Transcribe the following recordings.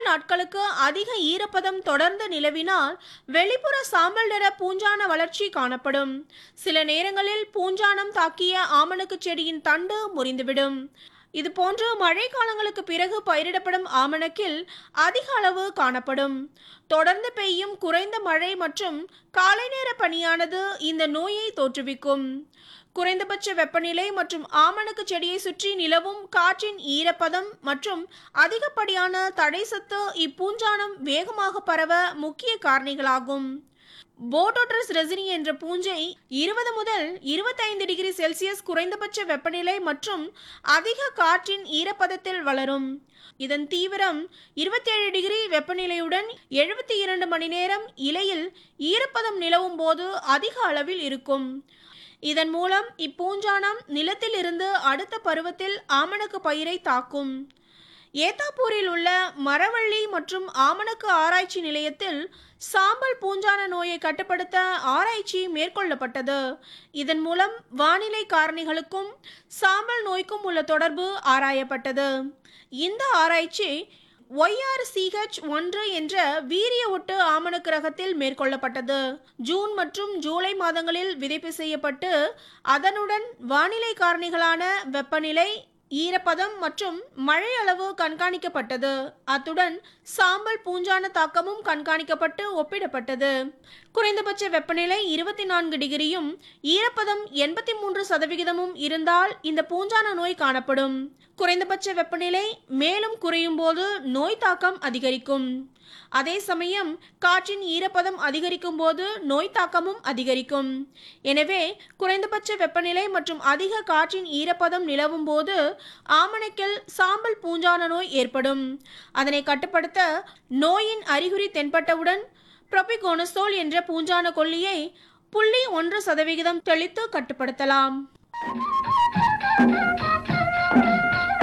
நாட்களுக்கு அதிக ஈரப்பதம் தொடர்ந்து நிலவினால் வெளிப்புற சாம்பல் நிற பூஞ்சான வளர்ச்சி காணப்படும் சில நேரங்களில் பூஞ்சானம் தாக்கிய ஆமணக்கு செடியின் தண்டு முறிந்துவிடும் இது போன்று மழை காலங்களுக்கு பிறகு பயிரிடப்படும் ஆமணக்கில் அதிக அளவு காணப்படும் தொடர்ந்து பெய்யும் குறைந்த மழை மற்றும் காலை நேர பனியானது இந்த நோயை தோற்றுவிக்கும் குறைந்தபட்ச வெப்பநிலை மற்றும் ஆமணக்கு செடியை சுற்றி நிலவும் காற்றின் ஈரப்பதம் மற்றும் அதிகப்படியான தடை சத்து இப்பூஞ்சானம் வேகமாக பரவ முக்கிய காரணிகளாகும் போட்டோட்ரஸ் ரெசினி என்ற பூஞ்சை இருபது முதல் இருபத்தைந்து டிகிரி செல்சியஸ் குறைந்தபட்ச வெப்பநிலை மற்றும் அதிக காற்றின் ஈரப்பதத்தில் வளரும் இதன் தீவிரம் இருபத்தேழு டிகிரி வெப்பநிலையுடன் எழுபத்தி இரண்டு மணி நேரம் இலையில் ஈரப்பதம் நிலவும் போது அதிக அளவில் இருக்கும் இதன் மூலம் இப்பூஞ்சானம் நிலத்தில் இருந்து அடுத்த பருவத்தில் ஆமணக்கு பயிரை தாக்கும் ஏத்தாப்பூரில் உள்ள மரவள்ளி மற்றும் ஆமணக்கு ஆராய்ச்சி நிலையத்தில் சாம்பல் பூஞ்சான நோயை கட்டுப்படுத்த ஆராய்ச்சி மேற்கொள்ளப்பட்டது இதன் மூலம் வானிலை காரணிகளுக்கும் சாம்பல் நோய்க்கும் உள்ள தொடர்பு ஆராயப்பட்டது இந்த ஆராய்ச்சி ஒய்ஆர்சிஹெச் ஒன்று என்ற வீரிய ஒட்டு ஆமணக்கு ரகத்தில் மேற்கொள்ளப்பட்டது ஜூன் மற்றும் ஜூலை மாதங்களில் விதைப்பு செய்யப்பட்டு அதனுடன் வானிலை காரணிகளான வெப்பநிலை ஈரப்பதம் மற்றும் மழை அளவு கண்காணிக்கப்பட்டது அத்துடன் சாம்பல் பூஞ்சான தாக்கமும் கண்காணிக்கப்பட்டு ஒப்பிடப்பட்டது குறைந்தபட்ச வெப்பநிலை இருபத்தி நான்கு டிகிரியும் ஈரப்பதம் எண்பத்தி மூன்று சதவிகிதமும் இருந்தால் இந்த பூஞ்சான நோய் காணப்படும் குறைந்தபட்ச வெப்பநிலை மேலும் குறையும் போது நோய் தாக்கம் அதிகரிக்கும் அதே சமயம் காற்றின் ஈரப்பதம் அதிகரிக்கும் போது நோய் தாக்கமும் அதிகரிக்கும் எனவே குறைந்தபட்ச வெப்பநிலை மற்றும் அதிக காற்றின் ஈரப்பதம் நிலவும் போது ஆமணக்கில் சாம்பல் பூஞ்சான நோய் ஏற்படும் அதனை கட்டுப்படுத்த நோயின் அறிகுறி தென்பட்டவுடன் ப்ரொபிகோனசோல் என்ற பூஞ்சான கொல்லியை புள்ளி ஒன்று சதவிகிதம் தெளித்து கட்டுப்படுத்தலாம்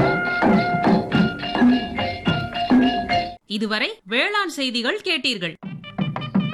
இதுவரை வேளாண் செய்திகள் கேட்டீர்கள்